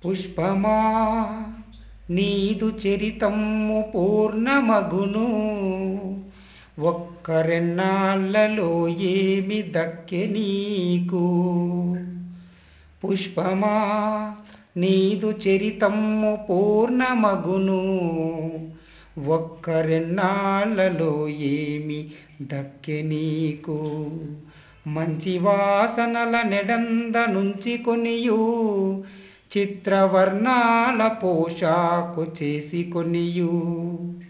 పుష్పమా నీదు చరితమ్ము పూర్ణమగును ఒక్కరెన్నాళ్ళలో ఏమి దక్కె నీకు పుష్పమా నీదు చరితమ్ము పూర్ణమగును ఒక్కరెన్నాళ్ళలో ఏమి దక్కె నీకు మంచి వాసనల నెడంద నుంచి కొనియు చిత్రవర్ణాల పోషాకు చేసి కొనియు